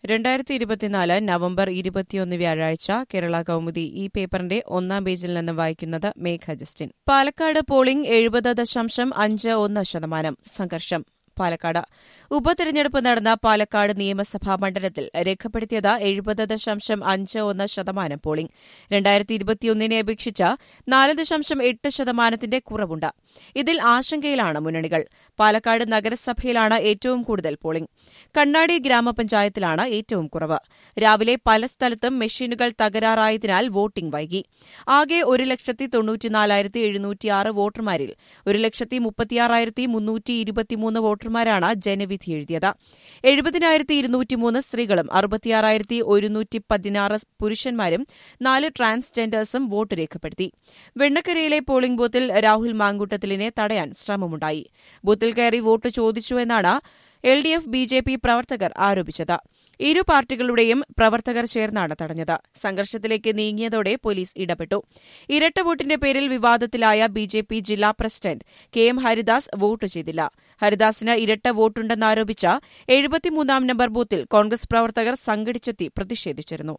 രണ്ടായിരത്തി ഇരുപത്തിനാല് നവംബർ ഇരുപത്തിയൊന്ന് വ്യാഴാഴ്ച കേരള കൌമുദി ഈ പേപ്പറിന്റെ ഒന്നാം പേജിൽ നിന്ന് വായിക്കുന്നത് മേഘ ജസ്റ്റിൻ പാലക്കാട് പോളിംഗ് എഴുപത് ദശാംശം അഞ്ച് ഒന്ന് ശതമാനം സംഘർഷം പാലക്കാട് ഉപതെരഞ്ഞെടുപ്പ് നടന്ന പാലക്കാട് നിയമസഭാ മണ്ഡലത്തിൽ രേഖപ്പെടുത്തിയത് എഴുപത് ദശാംശം അഞ്ച് ഒന്ന് ശതമാനം പോളിംഗ് രണ്ടായിരത്തി ഇരുപത്തിയൊന്നിനെ അപേക്ഷിച്ച് നാല് ദശാംശം എട്ട് ശതമാനത്തിന്റെ കുറവുണ്ട് ഇതിൽ ആശങ്കയിലാണ് മുന്നണികൾ പാലക്കാട് നഗരസഭയിലാണ് ഏറ്റവും കൂടുതൽ പോളിംഗ് കണ്ണാടി ഗ്രാമപഞ്ചായത്തിലാണ് ഏറ്റവും കുറവ് രാവിലെ പല സ്ഥലത്തും മെഷീനുകൾ തകരാറായതിനാൽ വോട്ടിംഗ് വൈകി ആകെ ഒരു ലക്ഷത്തി തൊണ്ണൂറ്റിനാലായിരത്തി എഴുന്നൂറ്റിയാറ് വോട്ടർമാരിൽ ഒരു ലക്ഷത്തി മുപ്പത്തിയാറായിരത്തി മുന്നൂറ്റി ഇരുപത്തിമൂന്ന് വോട്ടർമാരാണ് ജനവിധി എഴുതിയത് എഴുപതിനായിരത്തി ഇരുന്നൂറ്റിമൂന്ന് സ്ത്രീകളും അറുപത്തിയാറായിരത്തി ഒരുന്നൂറ്റി പതിനാറ് പുരുഷന്മാരും നാല് ട്രാൻസ്ജെൻഡേഴ്സും വോട്ട് രേഖപ്പെടുത്തി വെണ്ണക്കരയിലെ പോളിംഗ് ബൂത്തിൽ രാഹുൽ മാങ്കൂട്ടത്തിലിനെ തടയാൻ ശ്രമമുണ്ടായി ബൂത്തിൽ കയറി വോട്ട് ചോദിച്ചുവെന്നാണ് L D F B J P പ്രവർത്തകർ ആരോപിച്ചത് ഇരു പാർട്ടികളുടെയും പ്രവർത്തകർ ചേർന്നാണ് തടഞ്ഞത് സംഘർഷത്തിലേക്ക് നീങ്ങിയതോടെ പോലീസ് ഇടപെട്ടു ഇരട്ട വോട്ടിന്റെ പേരിൽ വിവാദത്തിലായ ബി ജെ പി ജില്ലാ president K M Haridas vote ചെയ്തില്ല ഹരിദാസിന് ഇരട്ട വോട്ടുണ്ടെന്നാരോപിച്ച എഴുപത്തിമൂന്നാം നമ്പർ ബൂത്തിൽ കോൺഗ്രസ് പ്രവർത്തകർ സംഘടിച്ചെത്തി പ്രതിഷേധിച്ചിരുന്നു